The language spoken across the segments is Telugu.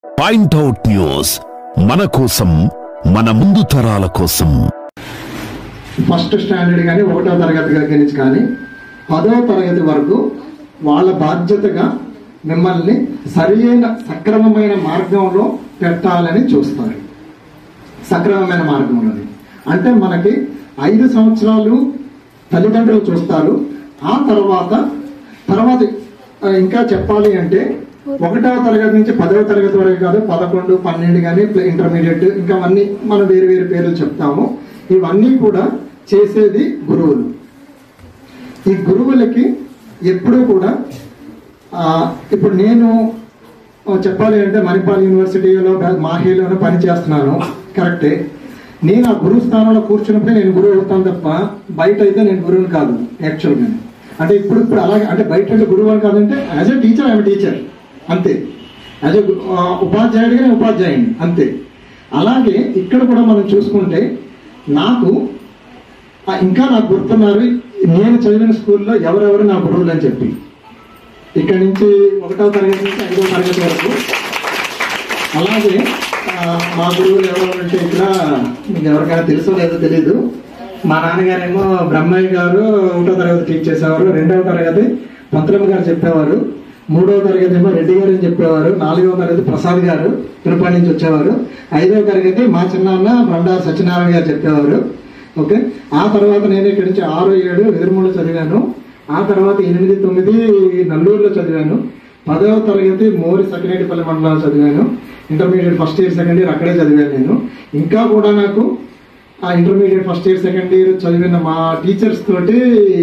పాయింట్అవుట్ న్యూస్ మన కోసం మన ముందు తరాల కోసం ఫస్ట్ స్టాండర్డ్ కానీ ఒకటో తరగతి దగ్గర నుంచి కానీ పదో తరగతి వరకు వాళ్ళ బాధ్యతగా మిమ్మల్ని సరియైన సక్రమమైన మార్గంలో పెట్టాలని చూస్తారు సక్రమమైన మార్గంలోని అంటే మనకి ఐదు సంవత్సరాలు తల్లిదండ్రులు చూస్తారు ఆ తర్వాత తర్వాత ఆ, ఇంకా చెప్పాలి అంటే ఒకటవ తరగతి నుంచి పదవ తరగతి వరకు కాదు పదకొండు పన్నెండు కానీ ఇంటర్మీడియట్ ఇంకా అన్నీ మనం వేరు వేరు పేర్లు చెప్తాము ఇవన్నీ కూడా చేసేది గురువులు ఈ గురువులకి ఎప్పుడూ కూడా ఆ, ఇప్పుడు నేను ఆ, చెప్పాలి అంటే మణిపాల్ యూనివర్సిటీలో మాహేలోనే పని చేస్తున్నాను కరెక్టే నేను ఆ గురువు స్థానంలో కూర్చున్నప్పుడే నేను గురువు అవుతాను తప్ప బయట అయితే నేను గురువుని కాదు యాక్చువల్గా అంటే ఇప్పుడు ఇప్పుడు అలాగే అంటే బయట అంటే గురువు అని కాదంటే as a teacher I'm teacher అంతే యాజ్ ఎ ఉపాధ్యాయుడిగా నేను ఉపాధ్యాయుని అంతే అలాగే ఇక్కడ కూడా మనం చూసుకుంటే నాకు ఆ, ఇంకా నాకు గుర్తున్నారు నేను చదివిన స్కూల్లో ఎవరెవరు నా గురువులు అని చెప్పి ఇక్కడ నుంచి ఒకటో తరగతి నుంచి ఐదో తరగతి వరకు అలాగే ఆ, మా గురువులు ఎవరు అంటే ఇక్కడ మీకు ఎవరికైనా తెలుసో లేదో తెలీదు మా నాన్నగారేమో బ్రహ్మయ్య గారు ఒకటో తరగతి టీచ్ చేసేవారు రెండవ తరగతి మంత్రమ్మ గారు చెప్పేవారు మూడవ తరగతి ఏమో రెడ్డి గారు అని చెప్పేవారు నాలుగవ తరగతి ప్రసాద్ గారు తిరుపతి నుంచి వచ్చేవారు ఐదవ తరగతి మా చిన్నాన్న బండారు సత్యనారాయణ గారు చెప్పేవారు ఓకే ఆ తర్వాత నేను ఇక్కడి నుంచి ఆరు ఏడు ఎదురుమూడు చదివాను ఆ తర్వాత ఎనిమిది తొమ్మిది నల్లూరులో చదివాను పదవ తరగతి మోరి సకినేటిపల్లి మండలంలో చదివాను intermediate first year second year అక్కడే చదివాను నేను ఇంకా కూడా నాకు ఆ intermediate first year second year చదివిన మా టీచర్స్ తోటి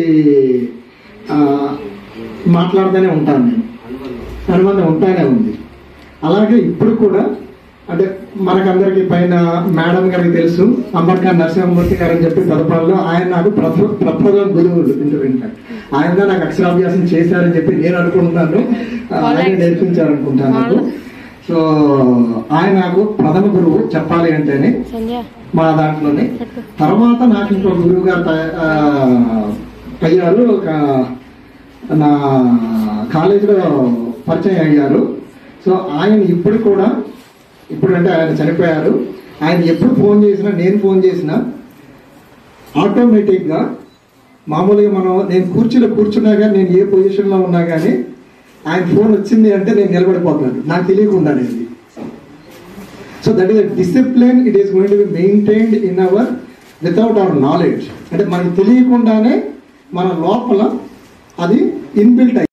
ఆ, మాట్లాడుతూనే ఉంటాను నేను అనుబంధం ఉంటానే ఉంది అలాగే ఇప్పుడు కూడా అంటే మనకందరికి పైన మేడం గారికి తెలుసు అంబేద్కర్ నరసింహమూర్తి గారు అని చెప్పి తదుపరిలో ఆయన నాకు ప్రథమ ప్రప్రథమ గురువులు ఇంటర్ ఆయన నాకు అక్షరాభ్యాసం చేశారని చెప్పి నేను అనుకుంటున్నాను ఆయన నేర్పించారు అనుకుంటాను నాకు సో ఆయన నాకు ప్రథమ గురువు చెప్పాలి అంటేనే సంధ్య మా దాంట్లోనే తర్వాత నాకు ఇంకో గురువు గారు తయ- ఆ, అయ్యారు ఒక నా కాలేజీలో పరిచయం అయ్యారు సో ఆయన ఇప్పుడు కూడా ఇప్పుడు అంటే ఆయన చనిపోయారు ఆయన ఎప్పుడు ఫోన్ చేసినా నేను ఫోన్ చేసినా ఆటోమేటిక్గా మామూలుగా మనం నేను కుర్చీలో కూర్చున్నా కానీ నేను ఏ పొజిషన్లో ఉన్నా కానీ ఆయన ఫోన్ వచ్చింది అంటే నేను నిలబడిపోతున్నాను నాకు తెలియకుండా అనేది so that is discipline it is going to be maintained in our without our knowledge అంటే మనకి తెలియకుండానే మన లోపల అది ఇన్బిల్ట్